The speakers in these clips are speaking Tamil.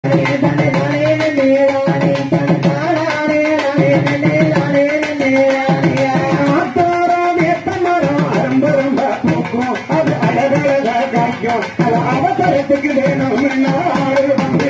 அவசரத்துக்கு வேணும் நாடு வந்து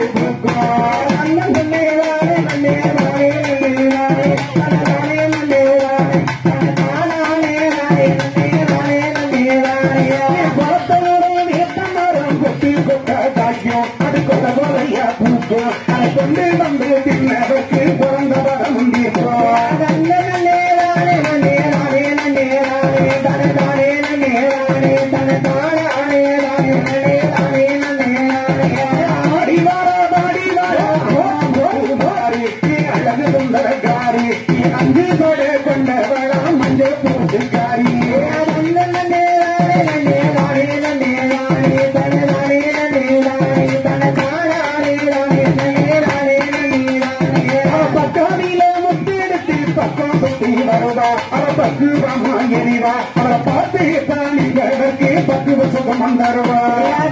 கொண்டு வந்து தின்னதற்கு பிறந்த வரம் அஞ்சு கொடை கொண்டவளா மஞ்சள் பூசுக்காரி பக்காவில முத்தெடுத்து பக்கம் சுத்தி வருவா அவ பக்குவமா எரிவா அவளை பார்த்து தாண்டிகளுக்கு பக்குவ சுகம் வந்தருவா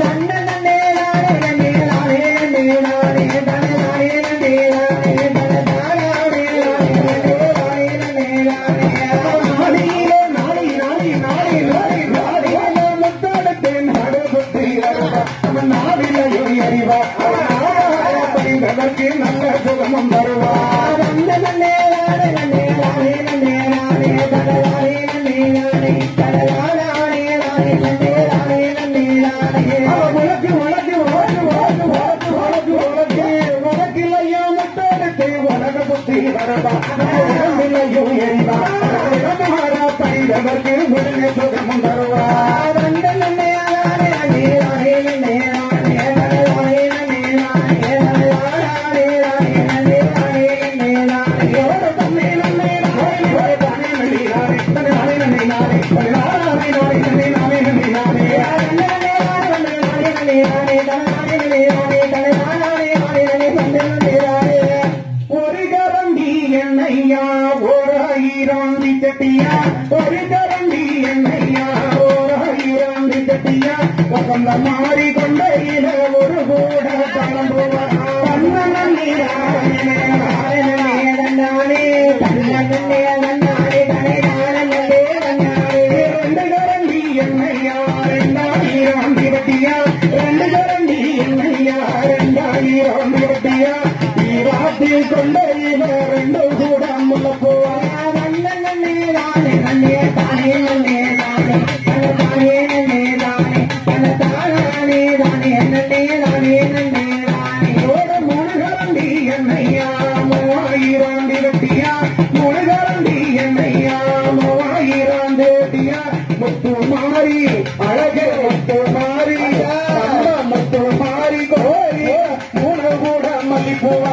நாளிலே நாளை நாளை நாளை நாளை நாளை முத்தெடுத்து நாடு சுத்தி வருவா அவன் நாளிலையும் எரிவா அவளுக்கு நல்ல சுகமும் வருவா அவ உனக்கு உனக்கு உனக்கு உனக்கு உனக்கு உனக்கு உனக்கு உனக்கில்லையோ முத்தெடுத்து உலக சுத்தி வரவா உடம்பிலையும் எரிவா உடம்புமாறா பைதவர்க்கு உடனே சுகமும் தருவா ஒரு கரண்டி எண்ணெய்யா ஒரு ஆயிரம் சட்டியா ஒரு கரண்டி எண்ணெய்யா ஒரு ஆயிரம் சட்டியா வசந்த மாறி கொண்ட இல ஒரு கூட கிளம்புவா ரெண்டு கரண்டி எண்ணெய்யா ரெண்டாயிரம் சட்டியா ரெண்டு கரண்டி எண்ணெய்யா ரெண்டாயிரம் சட்டியா ஈராத்தில் கொண்ட இல ரெண்டு கூட முள்ளப்போவா ஒரு மூணு கரண்டி எண்ணெய்யா மூவாயிரம் திரட்டியா மூணு கரண்டி எண்ணெய்யா மூவாயிரம் திரட்டியா முத்து மாறி அழகு முத்து மாறி அம்மா முத்து மாறி கோரி மூணு கூட மல்லிப்பூவா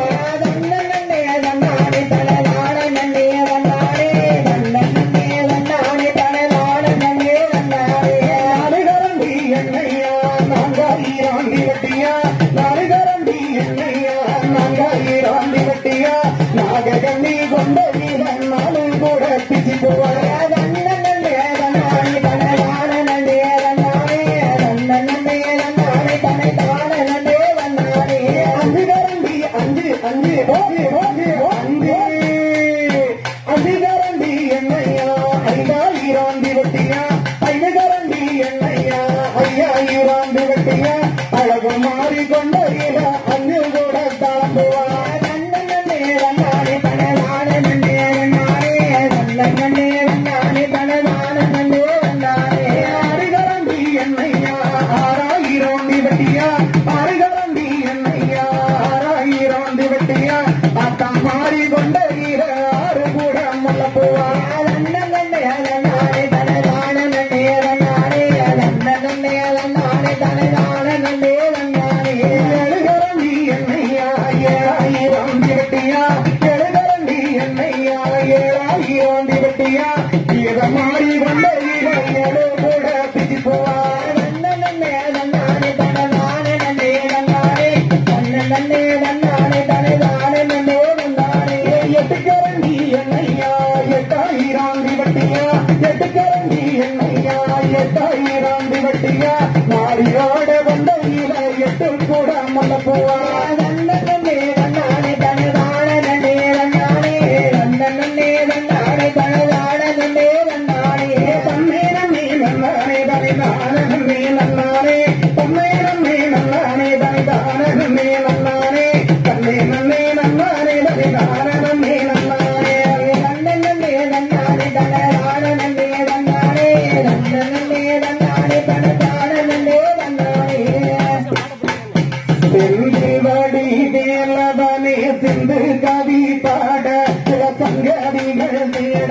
நாலு கரண்டி எண்ணெய்யா நான்காயிரம் திரட்டியா நாலு கரண்டி எண்ணெய்யா நான்காயிரம் திரட்டியா நாககண்ணி கொண்ட வீரன் நாலு கூட பிசி போவா அஞ்சு கரண்டி அஞ்சு அஞ்சு ஓகே ஓகே அஞ்சு அஞ்சு கரண்டி எண்ணெய்யா ஐயாயிரம் திரட்டியா ஐந்து கரண்டி எண்ணெய்யா ஐயாயிரம் திரட்டியா அழகு மாறி கொண்ட இல அஞ்சு கூட தாண்டுவா ஆறு கரண்டி எண்ணெய்யா ஆறாயிரம் திரட்டியா ஆறு கரண்டி எண்ணெய்யா ஆறாயிரம் திரட்டியா அத்தா மாறி கொண்ட இல ஆறு கூட முள்ளப்பூவா எழுகரண்டி எண்ணெய்யா ஏழாயிரம் திரட்டியா எழுகரண்டி எண்ணெய்யா ஏழாயிரம் திரட்டியா இத மாறி கொண்ட இல ஏழு கூட பிசி போவா எட்டு கரண்டி எண்ணெய்யா எட்டாயிரம் திரட்டியா எட்டு கரண்டி எண்ணெய்யா எட்டாயிரம் திரட்டியா மாறியோட கொண்ட இல எட்டு கூட மல்ல போவா நன்னே நன்னே நன்னாரே நன்னே நார நன்னே நன்னாரே நன்னே நன்னே நன்னாரே தனதான நன்னே நன்னாரே நன்ன நன்னே நன்னாரே தனதான நன்னே நன்னாரே சென்று வடி வேலவனே சிந்து கவி பாட சில சங்கதிகள் தேட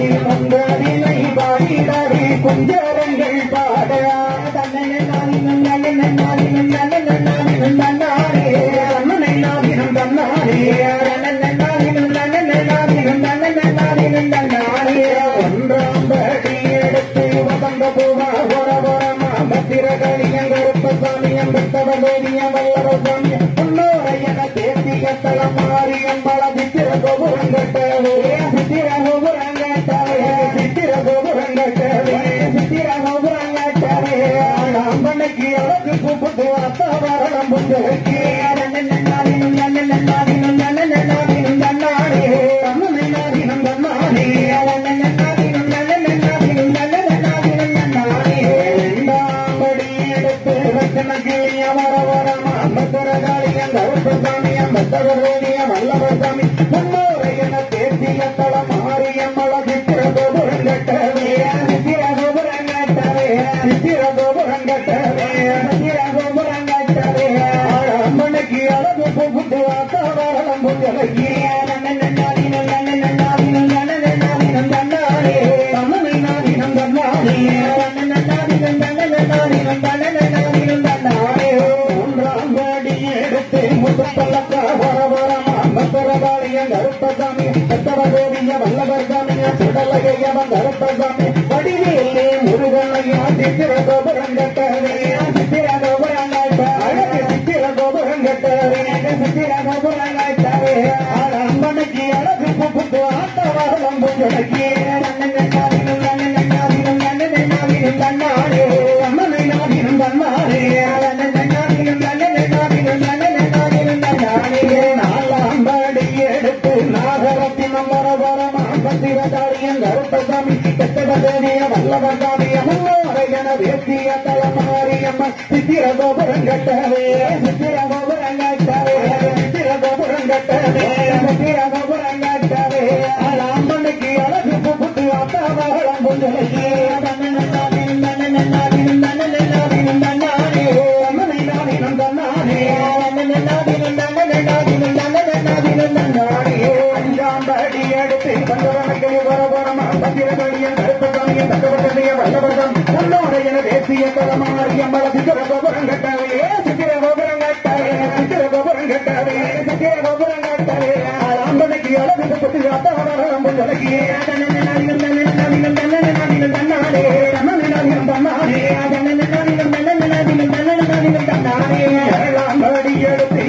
நிலை பாடிடவே குஞ்சரங்கள் பாட தன்னே நாளினும் நன்னே நாளினும் நன்னே நாளினும் நன்னாரே அண்ணனை நாவினம் தன்னாரே நன்னே நாளினும் நன்னே நாளினும் நன்னே நாளினும் நன்னாரே ஒன்றாம் படி எடுத்து வசந்த பூவா வர வரமா பத்திரகளியம் கருப்பசாமியம் பெத்தவதேவியம் வல்லவசாமியம் முன்னோரையன தேசிய தலம் மாரியம் பல சித்திர கோபுரம் கட்டவே சித்திர கோபுரம் கட்டவே சித்திர கோபுரம் கட்டவே சித்திர கோபுரம் கட்டவே அம்பனைக்கு அழகு கூப்பிட்டு அத்தாவரணம் புஞ்சலுக்கு நன்னே நாளினும் நன்னே நாளினும் நன்னே நாளினும் நன்னாரே அண்ணனை நாதினம் தன்னானே நன்னே நாளினும் நன்னே நாளினும் நன்னே நாளினும் நன்னாரே இரண்டாம்படி எடுத்து ரத்தனகிளிய வர வரமா பத்திரகாளியம் கருப்பசாமியம் பத்தவரோடியம் வல்லவசாமி முன்னோரை என தேசிய தலம் மாரியம் மல சித்திர கோபுரம் கட்டவே சித்திர கோபுரம் கட்டவே சித்திர கோபுரம் கட்டவே சித்திர கோபுரம் கட்டவே அம்மனுக்கு அழகு புகுந்து வாத்தாவரணம் புஞ்சலைக்கு நன்னே நாளினும் நன்னே நாளினும் நன்னே நாளினும் நன்னாரே அம்மனை நாதினம் தன்னானே நன்னே நாளினும் நன்னே நாளினும் நன்னே நாளினும் நன்னாரே மூன்றாம் படி எடுத்து முத்தப்பல்லக்க வர வரமா பத்திரகாளியம் கருப்பசாமி பத்தவதேவிய வல்லவர்சாமிய சுடலையவன் கருப்பசாமி வடிவேலே முருகனையா சித்திர கோபுரம் கட்டவே சித்திர கோபுரம் கட்ட அழகு சித்திர கோபுரம் கட்டவே சித்திர கோபுரம் கட்டவே அம்பனைக்கு அழகு புகுத்து ஆட்டவாரம் புஞ்சனைக்கு நன்னே நாளினும் நன்னே நாளினும் நன்னே நாளினும் நன்னாரே அம்மனை நாதினம் தன்னாரே நன்னே நாளினும் நன்னே நாளினும் நன்னே நாளினும் நன்னாரே நாலாம் படி எடுத்து நாகரத்தினம் வர வரமா பத்திரதாரியம் கருப்பசாமி கெட்டவதேவிய வல்லவசாமிய முன்னோரை என வேசிய தலமாரியம்ம சித்திர கோபுரம் கட்டவே சித்திர கோபுரம் கட்டவே சித்திர கோபுரம் கட்டவே சித்திர கோபுரம் கட்டவே அம்மனுக்கு அழகு புகுத்து அத்தாவரம் புஞ்சலைக்கு நன்னே நாளினும் நன்னே நாளினும் நன்னே நாளினும் நன்னாரே அம்மனை நாடினம் தன்னானே நன்னே நாளினும் நன்னே நாளினும் நன்னே நாளினும் நன்னாரே அஞ்சாம் படி எடுத்து பஞ்சவனக்கிளி வரவரமா பத்திரகளியம் கருப்பசாமியம் தக்கவசதிய வல்லவசம் உன்னோடைய தேசிய தலமாரியம் பல சித்திர கோபுரம் கட்டவே சித்திர கோபுரம் கட்டவே சித்திர கோபுரம் கட்டவே சித்திர கோபுரம் கட்டவே அம்பனைக்கு அழகு பத்தி அத்தாவரம் புஞ்சலகி நன்னே நாளினும் நன்னே நாளினும் நன்னே நாளினும் நன்னாரே அம்மனை நாடினம் தன்னானே நன்னே நாளினும் நன்னே நாளினும் நன்னே நாளினும் நன்னாரே ஏழாம் படி எடுத்து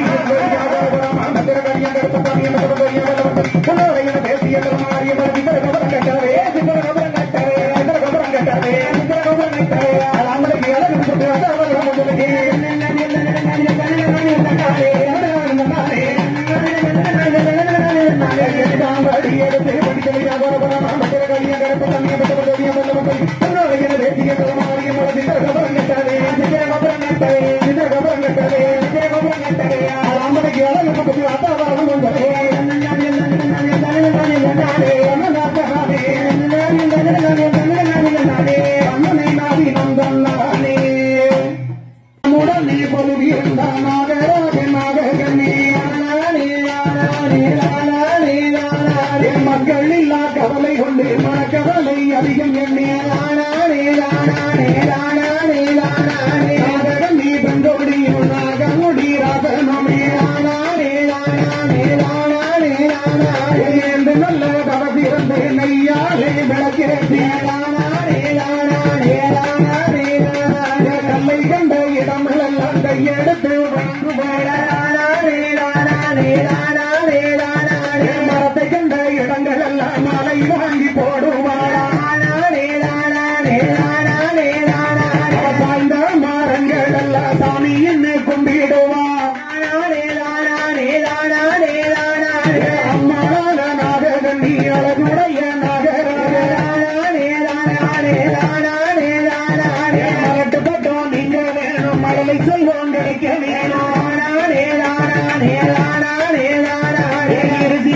வரவரமா பத்திரகளியம் கருப்பசாமியம் தக்கவசதிய வல்லவசம் உன்னோடைய தேசிய தலமாரியம் பல சித்திர கோபுரம் கட்டவே சித்திர கோபுரம் கட்டவே சித்திர கோபுரம் கட்டவே சித்திர கோபுரம் கட்டவே அம்மனைக்கு அழகு பத்தி அத்தாவரம் புஞ்சலகி முடனே பொருள் நாகராஜ நாககனே என் மக்கள் இல்லா கவலை கொண்டு மனக்கவலை அதிகம் எண்ணே நாககம் நீ பெண்டோடி நாகமுடி ராகனமே என்று நல்ல கவசிறந்து நெய்யாலே விளக்கிறேன் கல்லை கண்ட இடமெல்லாம் கையெடுத்து மரத்தை கண்ட இடங்கள் எல்லாம் மலை வாங்கி போடுவாரா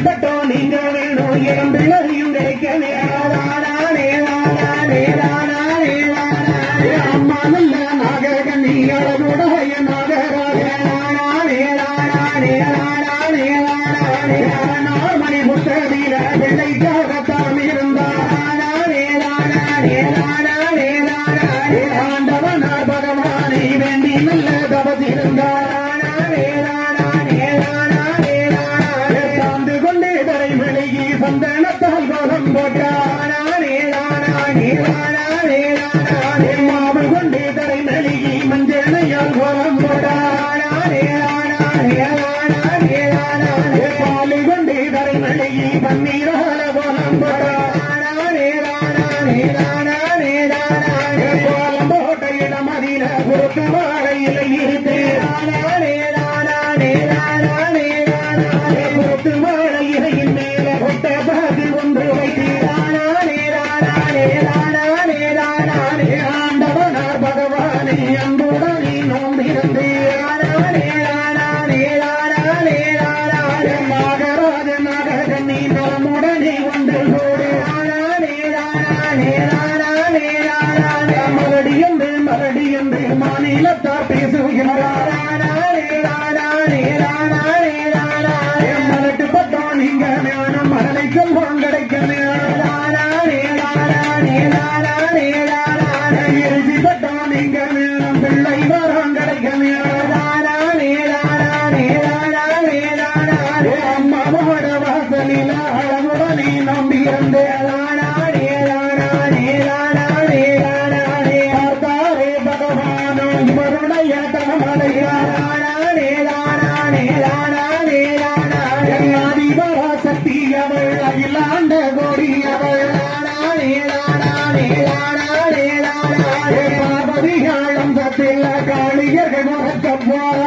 பட்டோம் நீங்க வேணும் என் பிள்ளையும் கிடைக்கவே அம்மா நல்ல நாககண்ணி அழகுடைய நாகராஜ புத்தகத்தில பிள்ளைக்காகத்தான் இருந்தார் ஆண்டவனார் பகவானை வேண்டி நல்ல தவசிருந்தார் சார்ந்து கொண்டே தரை விலகி சந்தனத்தால் கோலம் போட்டார் மாவு கொண்டே தரை மெழுகி மஞ்சளையால் கோலம் போட்டார் பாலு கொண்டே தரை மெழுகி பன்னீரால கோலம் போட்டார் கோலம் போட்ட இடம் அதில பொறுத்து வாழையில இருந்து பொறுத்து வாழையிலையின் மேல கொட்ட பாதில் ஒன்று வைத்தீர் ஆண்டவனார் பகவானை அன்புடனே நோம்பிருந்து நாகராஜ நாககண்ணி நலமுடனே ஒன்று கூடு மறுடியன்று மறுடியன்று மாநிலத்தார் பேசுகிறார் மலட்டு பட்டோம் நீங்க வேணும் மரலை செல்வம் கிடைக்க இறுதி பட்டோம் நீங்க வேணும் பிள்ளை வரம் கிடைக்க அம்மாவோட வாசலில அழகுடனே நம்பி பார்த்தாரே பகவானோ இவருடைய தமலையார் அதிபரா சக்தி அவள் அகிலாண்ட கோடி அவள் பார்வதிகாலம் சத்தில காளியர்கள் முகக்க போற